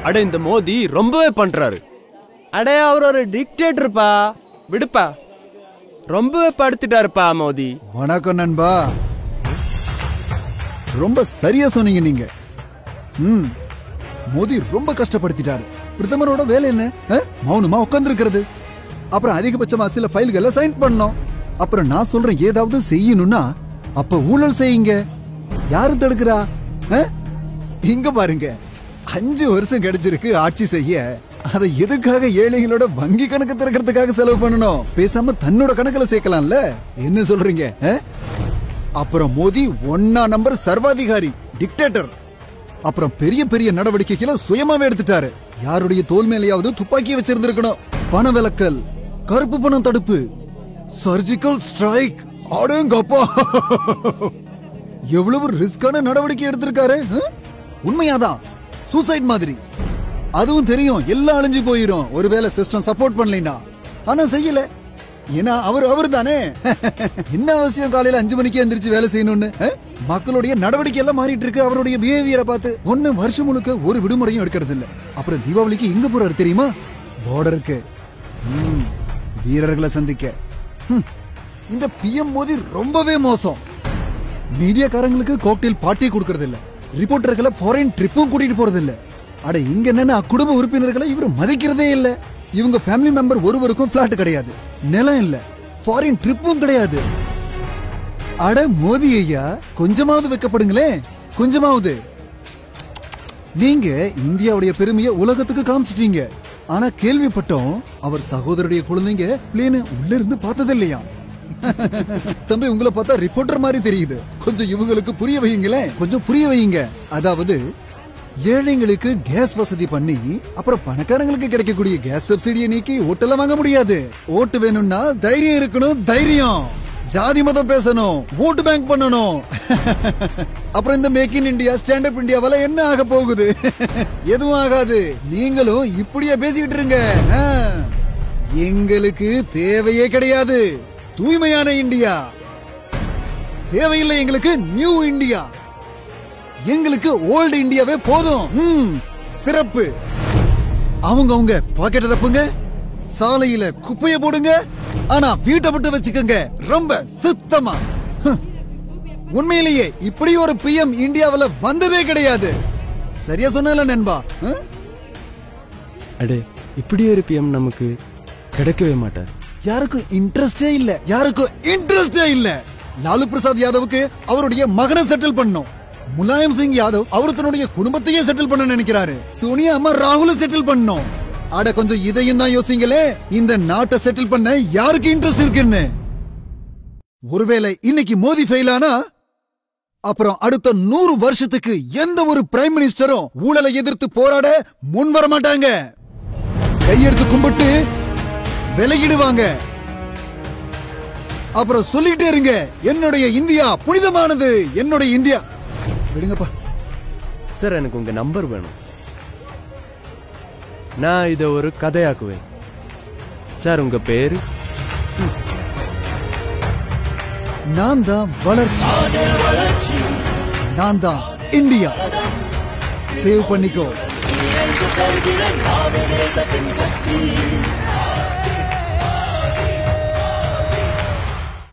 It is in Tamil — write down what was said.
அட இந்த மோடி ரொம்பவே பண்றாரு அடே அவர் ஒரு டிக்டேட்டர்ப்பா விடுப்பா ரொம்பவே படுத்துட்டாருப்பா மோடி வணக்கம் நண்பா ரொம்ப சரியா சொன்னீங்க நீங்க ம் மோடி ரொம்ப கஷ்டப்படுத்திட்டாரு பிரதமரோட வேலை என்ன அஹ்? மௌனமா உட்கார்ந்து இருக்கிறது அப்புறம் அதிகபட்சமா சில ஃபைல்களை சைன் பண்ணோம் அப்புறம் நான் சொல்றேன் ஏதாவது செய்யணும்னா அப்ப ஊழல் செய்யுங்க யாரு தடுக்கிறா அஹ்? இங்க பாருங்க அஞ்சு வருஷம் கிடைச்சிருக்கு ஆட்சி செய்ய அதை எதுக்காக ஏழைகளோட வங்கி கணக்கு திறக்கிறதுக்காக செலவு பண்ணணும் பேசாம தன்னோட கணக்குல சேர்க்கலாம்ல என்ன சொல்றீங்க அஹ்? அப்புறம் மோடி ஒன்னா நம்பர் சர்வாதிகாரி டிக்டேட்டர் அப்புறம் பெரிய பெரிய நடவடிக்கைகளை சுயமாவே எடுத்துட்டாரு யாருடைய தோல் மேலேயாவது துப்பாக்கி வச்சிருந்திருக்கணும் பண விலக்கல் கருப்பு பணம் தடுப்பு சர்ஜிக்கல் ஸ்ட்ரைக் அடேங்கப்பா எவ்வளவு ரிஸ்கான நடவடிக்கை எடுத்திருக்காரு ஹம்? உண்மையாதான் சூசைட் மாதிரி அதுவும் தெரியும் எல்லாம் அழிஞ்சு போயிரும் ஒருவேளை சிஸ்டம் சப்போர்ட் பண்ணலைன்னா ஆனா செய்யல ஏன்னா அவர் அவர் தானே என்ன அவசியம் காலையில அஞ்சு மணிக்கு எந்திரிச்சு வேலை செய்யணும்னு அஹ்? மக்களுடைய நடவடிக்கை எல்லாம் மாறிட்டு இருக்கு அவருடைய பிஹேவியரை பார்த்து ஒண்ணு வருஷம் முழுக்க ஒரு விடுமுறையும் எடுக்கிறது இல்ல அப்புறம் தீபாவளிக்கு எங்க போறாரு தெரியுமா பார்டருக்கு ம், வீரர்களை சந்திக்க ஹம், இந்த பிஎம் மோடி ரொம்பவே மோசம் மீடியாக்காரங்களுக்கு கோக்டெயில் பார்ட்டி கொடுக்கறது இல்ல ரிப்போர்ட்டர்களை ஃபாரின் ட்ரிப்பும் கூட்டிட்டு போறது இல்ல அட இங்க என்னன்னா குடும்ப உறுப்பினர்களை இவர் மதிக்கிறதே இல்ல இவங்க ஃபேமிலி மெம்பர் ஒருவருக்கும் பிளாட் கிடையாது நிலம் இல்ல ஃபாரின் ட்ரிப்பும் கிடையாது அட மோதி ஐயா கொஞ்சமாவது வைக்கப்படுங்களேன் கொஞ்சமாவது நீங்க இந்தியாவுடைய பெருமையை உலகத்துக்கு காமிச்சிட்டீங்க ஆனா கேள்விப்பட்டோம் அவர் சகோதரருடைய குழந்தைங்க பிளேனு உள்ள இருந்து பார்த்தது இல்லையா தம்பி உங்களை பார்த்தா ரிப்போர்ட்டர் மாதிரி தெரியுது கொஞ்சம் இவங்களுக்கு புரிய வையுங்களேன் கொஞ்சம் புரிய வையுங்க அதாவது ஏழைங்களுக்கு கேஸ் வசதி பண்ணி அப்புறம் பணக்காரங்களுக்கு கிடைக்கக்கூடிய கேஸ் சப்சிடியை நீக்கி ஓட்டெல்லாம் வாங்க முடியாது ஓட்டு வேணும்னா தைரியம் இருக்கணும் தைரியம் ஜாதி மதம் பேசணும் ஓட்டு பேங்க் பண்ணணும் அப்புறம் இந்த make in India stand up இந்தியாவால என்ன ஆக போகுது எதுவும் ஆகாது நீங்களும் இப்படியே பேசிக்கிட்டு இருங்க ஆ. எங்களுக்கு தேவையே கிடையாது தூய்மையான இந்தியா தேவையில்லை எங்களுக்கு நியூ இந்தியா எங்களுக்கு ஓல்டு இந்தியாவே போதும் ம், சிறப்பு அவங்க அவங்க பாக்கெட் ரப்புங்க சாலையில குப்பைய போடுங்க ஆனா வீட்டை மட்டும் வச்சுக்கோங்க ரொம்ப சுத்தமா ஹம். உண்மையிலேயே இப்படி ஒரு பிஎம் இந்தியாவுல வந்ததே கிடையாது சரியா சொன்னல நண்பா ஹம்? அடே இப்படி ஒரு பிஎம் நமக்கு கிடைக்கவே மாட்டார் யாருக்கும் இன்ட்ரெஸ்டே இல்ல யாருக்கும் இன்ட்ரெஸ்டே இல்ல லாலு பிரசாத் யாதவுக்கு அவருடைய மகனை செட்டில் பண்ணும் முலாயம் சிங் யாதவ் அவர் தன்னுடைய குடும்பத்தையே செட்டில் பண்ண நினைக்கிறாரு சோனியா அம்மா ராகுல செட்டில் பண்ணும் அட கொஞ்சம் இதையும் தான் யோசிங்களே இந்த நாட்டை செட்டில் பண்ண யாருக்கு இன்ட்ரெஸ்ட் இருக்குன்னு ஒருவேளை இன்னைக்கு மோதி ஃபெயில் ஆனா அப்புறம் அடுத்த நூறு வருஷத்துக்கு எந்த ஒரு பிரைம் மினிஸ்டரும் ஊழலை எதிர்த்து போராட முன் வர மாட்டாங்க கையெடுத்து கும்பிட்டு விலகிடுவாங்க அப்புறம் சொல்லிட்டே இருங்க என்னுடைய இந்தியா புனிதமானது என்னுடைய இந்தியா விடுங்கப்பா சார் எனக்கு உங்க நம்பர் வேணும் நான் இதை ஒரு கதையாக்குவேன் சார் உங்க பேரு நான் தான் வளர்ச்சி நான் தான் இந்தியா சேவ் பண்ணிக்கோ இணைந்து செல்கிறேன் பாவி தேசத்தின் சக்தி